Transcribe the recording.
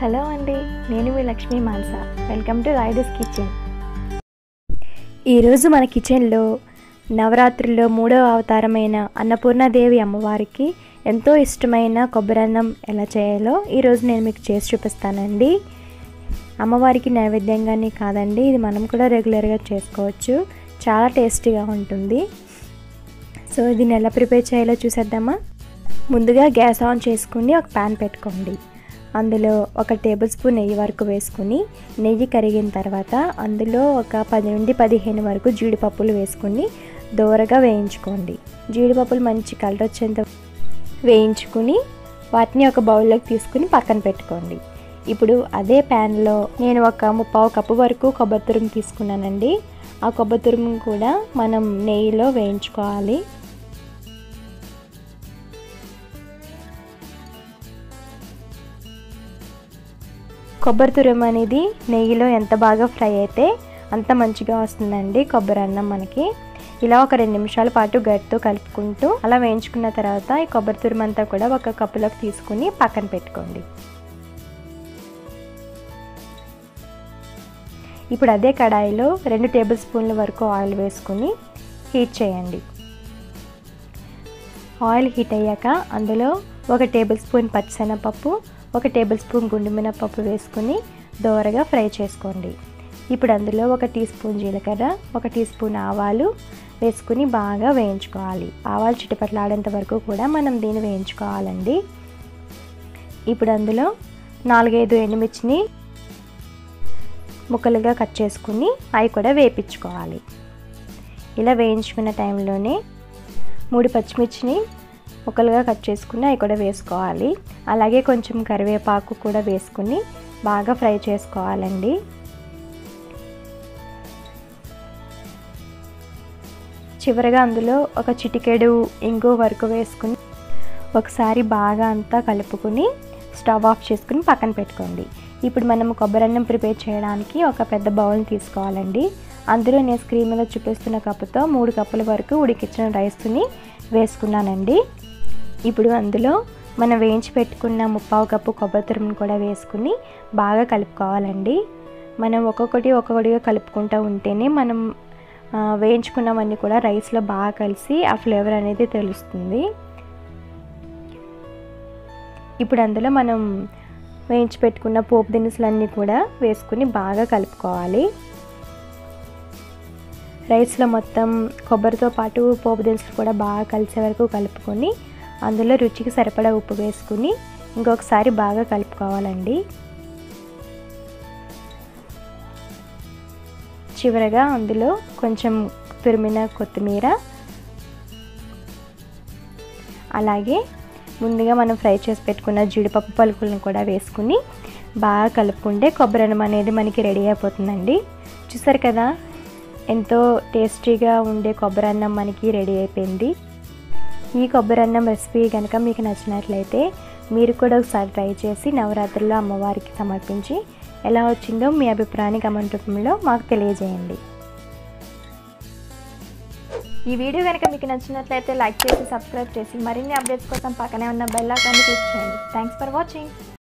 hello అండి నేను మీ Lakshmi Mansa welcome to riders kitchen ఈరోజు మన కిచెన్లో నవరాత్రుల్లో మూడవ అవతారమైన అన్నపూర్ణాదేవి అమ్మవారికి ఎంతో ఇష్టమైన కొబ్బరన్నం ఎలా చేయాలో ఈరోజు నేను మీకు చేసి చూపిస్తానండి అమ్మవారికి నైవేద్యంగానే కాదండి ఇది మనం కూడా రెగ్యులర్గా చేసుకోవచ్చు చాలా టేస్టీగా ఉంటుంది సో దీన్ని ఎలా ప్రిపేర్ చేయాలో చూసేద్దామా ముందుగా గ్యాస్ ఆన్ చేసుకుని ఒక ప్యాన్ పెట్టుకోండి అందులో ఒక టేబుల్ స్పూన్ నెయ్యి వరకు వేసుకుని నెయ్యి కరిగిన తర్వాత అందులో ఒక పది నుండి పదిహేను వరకు జీడిపప్పులు వేసుకుని దోరగా వేయించుకోండి జీడిపప్పులు మంచి కలర్ వచ్చేంత వేయించుకుని వాటిని ఒక బౌల్లోకి తీసుకుని పక్కన పెట్టుకోండి ఇప్పుడు అదే ప్యాన్లో నేను ఒక ముప్పావు కప్పు వరకు కొబ్బరి తురుము తీసుకున్నానండి ఆ కొబ్బరి తురుము కూడా మనం నెయ్యిలో వేయించుకోవాలి కొబ్బరి తురుము అనేది నెయ్యిలో ఎంత బాగా ఫ్రై అయితే అంత మంచిగా వస్తుందండి కొబ్బరి అన్నం మనకి ఇలా ఒక రెండు నిమిషాల పాటు గట్టితో కలుపుకుంటూ అలా వేయించుకున్న తర్వాత ఈ కొబ్బరి తురుము అంతా కూడా ఒక కప్పులోకి తీసుకుని పక్కన పెట్టుకోండి ఇప్పుడు అదే కడాయిలో రెండు టేబుల్ స్పూన్ల వరకు ఆయిల్ వేసుకుని హీట్ చేయండి ఆయిల్ హీట్ అయ్యాక అందులో ఒక టేబుల్ స్పూన్ పచ్చిశనగపప్పు ఒక టేబుల్ స్పూన్ గుండు మినపప్పు వేసుకుని దోరగా ఫ్రై చేసుకోండి ఇప్పుడు అందులో ఒక టీ స్పూన్ జీలకర్ర ఒక టీ స్పూన్ ఆవాలు వేసుకుని బాగా వేయించుకోవాలి ఆవాలు చిటపట్లాడేంత వరకు కూడా మనం దీన్ని వేయించుకోవాలండి ఇప్పుడు అందులో నాలుగైదు ఎండుమిర్చిని ముక్కలుగా కట్ చేసుకుని అవి కూడా వేపించుకోవాలి ఇలా వేయించుకున్న టైంలోనే మూడు పచ్చిమిర్చిని ముక్కలుగా కట్ చేసుకుని అవి కూడా వేసుకోవాలి అలాగే కొంచెం కరివేపాకు కూడా వేసుకుని బాగా ఫ్రై చేసుకోవాలండి చివరగా అందులో ఒక చిటికెడు ఇంగు వరకు వేసుకుని ఒకసారి బాగా అంతా కలుపుకుని స్టవ్ ఆఫ్ చేసుకుని పక్కన పెట్టుకోండి ఇప్పుడు మనం కొబ్బరన్నం ప్రిపేర్ చేయడానికి ఒక పెద్ద బౌల్ని తీసుకోవాలండి అందులో నేను స్క్రీన్ మీద చూపిస్తున్న కప్పుతో మూడు కప్పుల వరకు ఉడికించిన రైస్ని వేసుకున్నానండి ఇప్పుడు అందులో మనం వేయించి పెట్టుకున్న ముప్పావు కప్పు కొబ్బరి తురుమును కూడా వేసుకుని బాగా కలుపుకోవాలండి మనం ఒక్కొక్కటి ఒక్కొక్కటిగా కలుపుకుంటూ ఉంటేనే మనం వేయించుకున్నవన్నీ కూడా రైస్లో బాగా కలిసి ఆ ఫ్లేవర్ అనేది తెలుస్తుంది ఇప్పుడు అందులో మనం వేయించి పెట్టుకున్న పోపు దినుసులన్నీ కూడా వేసుకుని బాగా కలుపుకోవాలి రైస్లో మొత్తం కొబ్బరితో పాటు పోపు దినుసులు కూడా బాగా కలిసే వరకు కలుపుకొని అందులో రుచికి సరిపడా ఉప్పు వేసుకుని ఇంకొకసారి బాగా కలుపుకోవాలండి చివరగా అందులో కొంచెం తురిమిన కొత్తిమీర అలాగే ముందుగా మనం ఫ్రై చేసి పెట్టుకున్న జీడిపప్పు పలుకులను కూడా వేసుకుని బాగా కలుపుకుంటే కొబ్బరి అన్నం అనేది మనకి రెడీ అయిపోతుందండి చూసారు కదా ఎంతో టేస్టీగా ఉండే కొబ్బరి అన్నం మనకి రెడీ అయిపోయింది ఈ కొబ్బరి అన్నం రెసిపీ కనుక మీకు నచ్చినట్లయితే మీరు కూడా ఒకసారి ట్రై చేసి నవరాత్రుల్లో అమ్మవారికి సమర్పించి ఎలా వచ్చిందో మీ అభిప్రాయాన్ని కమెంట్ రూపంలో మాకు తెలియజేయండి ఈ వీడియో కనుక మీకు నచ్చినట్లయితే లైక్ చేసి సబ్స్క్రైబ్ చేసి మరిన్ని అప్డేట్స్ కోసం పక్కనే ఉన్న బెల్ ఐకాన్ని క్లిక్ చేయండి థ్యాంక్స్ ఫర్ వాచింగ్